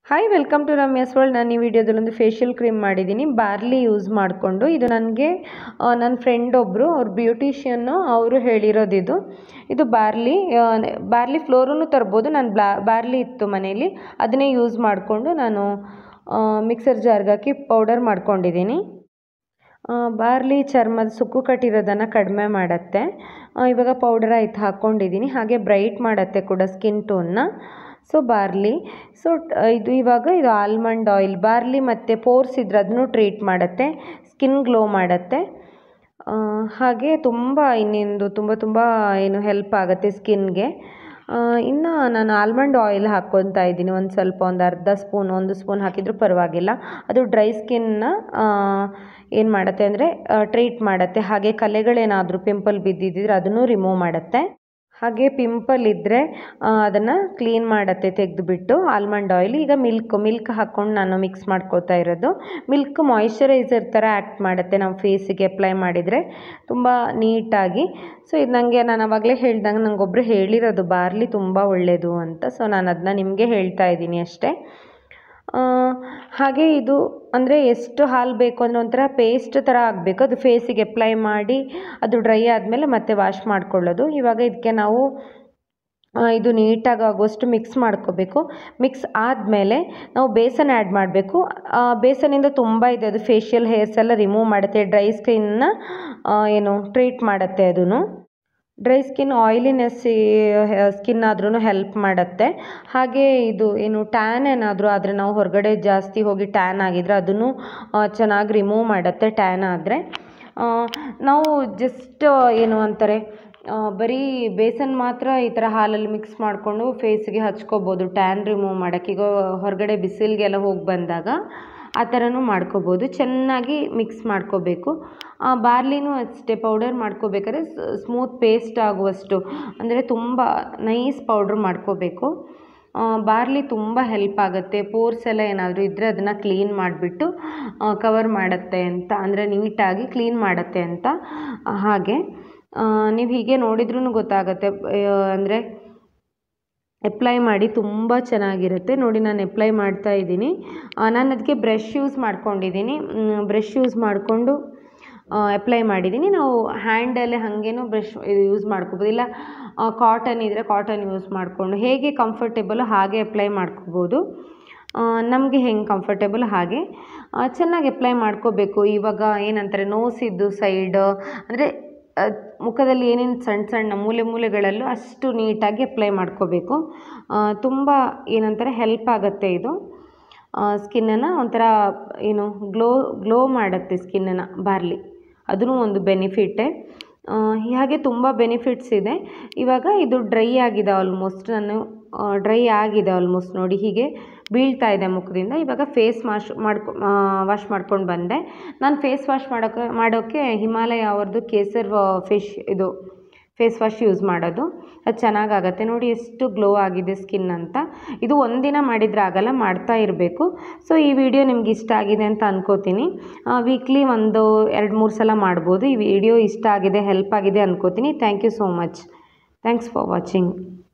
hi welcome to Ramya's world ನಾನು ಈ ವಿಡಿಯೋದಲ್ಲೊಂದು ಫೇಶಿಯಲ್ ಕ್ರೀಮ್ ಮಾಡಿದ್ದೀನಿ ಬಾರ್ಲಿ ಯೂಸ್ ಮಾಡಿಕೊಂಡು ಇದು ನನಗೆ ನನ್ನ ಫ್ರೆಂಡ್ ಒಬ್ಬರು ಅವ್ರು ಬ್ಯೂಟಿಷಿಯನ್ನು ಅವರು ಹೇಳಿರೋದಿದು ಇದು ಬಾರ್ಲಿ ಬಾರ್ಲಿ ಫ್ಲೋರೂ ತರ್ಬೋದು ನಾನು ಬ್ಲಾ ಬಾರ್ಲಿ ಇತ್ತು ಮನೇಲಿ ಅದನ್ನೇ ಯೂಸ್ ಮಾಡಿಕೊಂಡು ನಾನು ಮಿಕ್ಸರ್ ಜಾರ್ಗೆ ಹಾಕಿ ಪೌಡರ್ ಮಾಡ್ಕೊಂಡಿದ್ದೀನಿ ಬಾರ್ಲಿ ಚರ್ಮದ ಸುಕ್ಕು ಕಟ್ಟಿರೋದನ್ನು ಕಡಿಮೆ ಮಾಡುತ್ತೆ ಇವಾಗ ಪೌಡರ್ ಆಯ್ತು ಹಾಕ್ಕೊಂಡಿದ್ದೀನಿ ಹಾಗೆ ಬ್ರೈಟ್ ಮಾಡುತ್ತೆ ಕೂಡ ಸ್ಕಿನ್ ಟೋನ್ನ ಸೊ ಬಾರ್ಲಿ ಸೊ ಇದು ಇವಾಗ ಇದು ಆಲ್ಮಂಡ್ ಆಯಿಲ್ ಬಾರ್ಲಿ ಮತ್ತು ಪೋರ್ಸ್ ಇದ್ರೆ ಅದನ್ನು ಟ್ರೀಟ್ ಮಾಡುತ್ತೆ ಸ್ಕಿನ್ ಗ್ಲೋ ಮಾಡುತ್ತೆ ಹಾಗೆ ತುಂಬ ಇನ್ನೊಂದು ತುಂಬ ತುಂಬ ಏನು ಹೆಲ್ಪ್ ಆಗುತ್ತೆ ಸ್ಕಿನ್ಗೆ ಇನ್ನು ನಾನು ಆಲ್ಮಂಡ್ ಆಯಿಲ್ ಹಾಕ್ಕೊತಾ ಇದ್ದೀನಿ ಒಂದು ಸ್ವಲ್ಪ ಒಂದು ಅರ್ಧ ಸ್ಪೂನ್ ಒಂದು ಸ್ಪೂನ್ ಹಾಕಿದರೂ ಪರವಾಗಿಲ್ಲ ಅದು ಡ್ರೈ ಸ್ಕಿನ್ನ ಏನು ಮಾಡುತ್ತೆ ಅಂದರೆ ಟ್ರೀಟ್ ಮಾಡುತ್ತೆ ಹಾಗೆ ಕಲೆಗಳೇನಾದರೂ ಪಿಂಪಲ್ ಬಿದ್ದಿದ್ದರೆ ಅದನ್ನು ರಿಮೂವ್ ಮಾಡುತ್ತೆ ಹಾಗೆ ಪಿಂಪಲ್ ಇದ್ದರೆ ಅದನ್ನು ಕ್ಲೀನ್ ಮಾಡುತ್ತೆ ತೆಗೆದುಬಿಟ್ಟು ಆಲ್ಮಂಡ್ ಆಯಿಲ್ ಈಗ ಮಿಲ್ಕ್ ಮಿಲ್ಕ್ ಹಾಕ್ಕೊಂಡು ನಾನು ಮಿಕ್ಸ್ ಮಾಡ್ಕೋತಾ ಇರೋದು ಮಿಲ್ಕ್ ಮಾಯಿಶ್ಚರೈಸರ್ ಥರ ಆ್ಯಕ್ಟ್ ಮಾಡುತ್ತೆ ನಮ್ಮ ಫೇಸಿಗೆ ಅಪ್ಲೈ ಮಾಡಿದರೆ ತುಂಬ ನೀಟಾಗಿ ಸೊ ಇದು ನನಗೆ ನಾನು ಆವಾಗಲೇ ಹೇಳ್ದಂಗೆ ನನಗೊಬ್ಬರು ಹೇಳಿರೋದು ಬಾರ್ಲಿ ತುಂಬ ಒಳ್ಳೆಯದು ಅಂತ ಸೊ ನಾನು ಅದನ್ನ ನಿಮಗೆ ಹೇಳ್ತಾ ಇದ್ದೀನಿ ಅಷ್ಟೇ ಹಾಗೆ ಇದು ಅಂದರೆ ಎಷ್ಟು ಹಾಲು ಬೇಕು ಅಂದರೆ ಒಂಥರ ಪೇಸ್ಟ್ ಥರ ಆಗಬೇಕು ಅದು ಫೇಸಿಗೆ ಅಪ್ಲೈ ಮಾಡಿ ಅದು ಡ್ರೈ ಆದಮೇಲೆ ಮತ್ತೆ ವಾಶ್ ಮಾಡ್ಕೊಳ್ಳೋದು ಇವಾಗ ಇದಕ್ಕೆ ನಾವು ಇದು ನೀಟಾಗಿ ಆಗುವಷ್ಟು ಮಿಕ್ಸ್ ಮಾಡ್ಕೋಬೇಕು ಮಿಕ್ಸ್ ಆದಮೇಲೆ ನಾವು ಬೇಸನ್ ಆ್ಯಡ್ ಮಾಡಬೇಕು ಬೇಸನಿಂದ ತುಂಬ ಇದೆ ಅದು ಫೇಶಿಯಲ್ ಹೇರ್ಸ್ ಎಲ್ಲ ರಿಮೂವ್ ಮಾಡುತ್ತೆ ಡ್ರೈ ಸ್ಕಿನ್ನ ಏನು ಟ್ರೀಟ್ ಮಾಡುತ್ತೆ ಅದೂ ಡ್ರೈ ಸ್ಕಿನ್ ಆಯಿಲಿನೆಸ್ ಸ್ಕಿನ್ ಆದ್ರೂ ಹೆಲ್ಪ್ ಮಾಡುತ್ತೆ ಹಾಗೆ ಇದು ಏನು ಟ್ಯಾನ್ ಏನಾದರೂ ಆದರೆ ನಾವು ಹೊರಗಡೆ ಜಾಸ್ತಿ ಹೋಗಿ ಟ್ಯಾನ್ ಆಗಿದ್ರೆ ಅದನ್ನು ಚೆನ್ನಾಗಿ ರಿಮೂವ್ ಮಾಡುತ್ತೆ ಟ್ಯಾನ್ ಆದರೆ ನಾವು ಜಸ್ಟ್ ಏನು ಅಂತಾರೆ ಬರೀ ಬೇಸನ್ ಮಾತ್ರ ಈ ಥರ ಹಾಲಲ್ಲಿ ಮಿಕ್ಸ್ ಮಾಡಿಕೊಂಡು ಫೇಸಿಗೆ ಹಚ್ಕೋಬೋದು ಟ್ಯಾನ್ ರಿಮೂವ್ ಮಾಡೋಕ್ಕೆ ಈಗ ಹೊರಗಡೆ ಬಿಸಿಲಿಗೆಲ್ಲ ಹೋಗಿ ಬಂದಾಗ ಆ ಥರನೂ ಮಾಡ್ಕೋಬೋದು ಚೆನ್ನಾಗಿ ಮಿಕ್ಸ್ ಮಾಡ್ಕೋಬೇಕು ಬಾರ್ಲಿನೂ ಅಷ್ಟೇ ಪೌಡರ್ ಮಾಡ್ಕೋಬೇಕಾದ್ರೆ ಸ್ಮೂತ್ ಪೇಸ್ಟ್ ಆಗುವಷ್ಟು ಅಂದರೆ ತುಂಬ ನೈಸ್ ಪೌಡ್ರ್ ಮಾಡ್ಕೋಬೇಕು ಬಾರ್ಲಿ ತುಂಬ ಹೆಲ್ಪ್ ಆಗುತ್ತೆ ಪೋರ್ಸ್ ಎಲ್ಲ ಏನಾದರೂ ಇದ್ದರೆ ಅದನ್ನು ಕ್ಲೀನ್ ಮಾಡಿಬಿಟ್ಟು ಕವರ್ ಮಾಡುತ್ತೆ ಅಂತ ಅಂದರೆ ನೀಟಾಗಿ ಕ್ಲೀನ್ ಮಾಡುತ್ತೆ ಅಂತ ಹಾಗೆ ನೀವು ಹೀಗೆ ನೋಡಿದ್ರೂ ಗೊತ್ತಾಗುತ್ತೆ ಅಂದರೆ ಅಪ್ಲೈ ಮಾಡಿ ತುಂಬ ಚೆನ್ನಾಗಿರುತ್ತೆ ನೋಡಿ ನಾನು ಅಪ್ಲೈ ಮಾಡ್ತಾ ಇದ್ದೀನಿ ನಾನು ಅದಕ್ಕೆ ಬ್ರಷ್ ಯೂಸ್ ಮಾಡ್ಕೊಂಡಿದ್ದೀನಿ ಬ್ರಷ್ ಯೂಸ್ ಮಾಡಿಕೊಂಡು ಅಪ್ಲೈ ಮಾಡಿದ್ದೀನಿ ನಾವು ಹ್ಯಾಂಡಲ್ಲೇ ಹಾಗೇನೂ ಬ್ರಷ್ ಇದು ಯೂಸ್ ಮಾಡ್ಕೋಬೋದು ಇಲ್ಲ ಕಾಟನ್ ಇದ್ದರೆ ಕಾಟನ್ ಯೂಸ್ ಮಾಡಿಕೊಂಡು ಹೇಗೆ ಕಂಫರ್ಟೇಬಲು ಹಾಗೆ ಅಪ್ಲೈ ಮಾಡ್ಕೋಬೋದು ನಮಗೆ ಹೆಂಗೆ ಕಂಫರ್ಟೇಬಲ್ ಹಾಗೆ ಚೆನ್ನಾಗಿ ಅಪ್ಲೈ ಮಾಡ್ಕೋಬೇಕು ಇವಾಗ ಏನಂತಾರೆ ನೋಸಿದ್ದು ಸೈಡ್ ಅಂದರೆ ಮುಖದಲ್ಲಿ ಏನೇನು ಸಣ್ಣ ಸಣ್ಣ ಮೂಲೆ ಮೂಲೆಗಳಲ್ಲೂ ಅಷ್ಟು ನೀಟಾಗಿ ಅಪ್ಲೈ ಮಾಡ್ಕೋಬೇಕು ತುಂಬ ಏನಂತಾರೆ ಹೆಲ್ಪ್ ಆಗುತ್ತೆ ಇದು ಸ್ಕಿನ್ನನ್ನು ಒಂಥರ ಏನು ಗ್ಲೋ ಗ್ಲೋ ಮಾಡುತ್ತೆ ಸ್ಕಿನ್ನನ್ನು ಬಾರ್ಲಿ ಅದೂ ಒಂದು ಬೆನಿಫಿಟ್ಟೇ ಹಾಗೆ ತುಂಬ ಬೆನಿಫಿಟ್ಸ್ ಇದೆ ಇವಾಗ ಇದು ಡ್ರೈ ಆಗಿದೆ ಆಲ್ಮೋಸ್ಟ್ ನಾನು ಡ್ರೈ ಆಗಿದೆ ಆಲ್ಮೋಸ್ಟ್ ನೋಡಿ ಹೀಗೆ ಬೀಳ್ತಾ ಇದೆ ಮುಖದಿಂದ ಇವಾಗ ಫೇಸ್ ವಾಶ್ ಮಾಡ್ಕೊ ವಾಶ್ ಮಾಡ್ಕೊಂಡು ಬಂದೆ ನಾನು ಫೇಸ್ ವಾಶ್ ಮಾಡೋಕ್ಕೆ ಮಾಡೋಕ್ಕೆ ಹಿಮಾಲಯ ಅವ್ರದ್ದು ಕೇಸರ್ ಫಿಶ್ ಇದು ಫೇಸ್ ವಾಶ್ ಯೂಸ್ ಮಾಡೋದು ಅದು ಚೆನ್ನಾಗಾಗತ್ತೆ ನೋಡಿ ಎಷ್ಟು ಗ್ಲೋ ಆಗಿದೆ ಸ್ಕಿನ್ ಅಂತ ಇದು ಒಂದಿನ ಮಾಡಿದರೆ ಆಗಲ್ಲ ಮಾಡ್ತಾ ಇರಬೇಕು ಸೊ ಈ ವಿಡಿಯೋ ನಿಮ್ಗೆ ಇಷ್ಟ ಆಗಿದೆ ಅಂತ ಅನ್ಕೋತೀನಿ ವೀಕ್ಲಿ ಒಂದು ಎರಡು ಮೂರು ಸಲ ಮಾಡ್ಬೋದು ಈ ವಿಡಿಯೋ ಇಷ್ಟ ಆಗಿದೆ ಹೆಲ್ಪ್ ಆಗಿದೆ ಅನ್ಕೋತೀನಿ thank you so much thanks for watching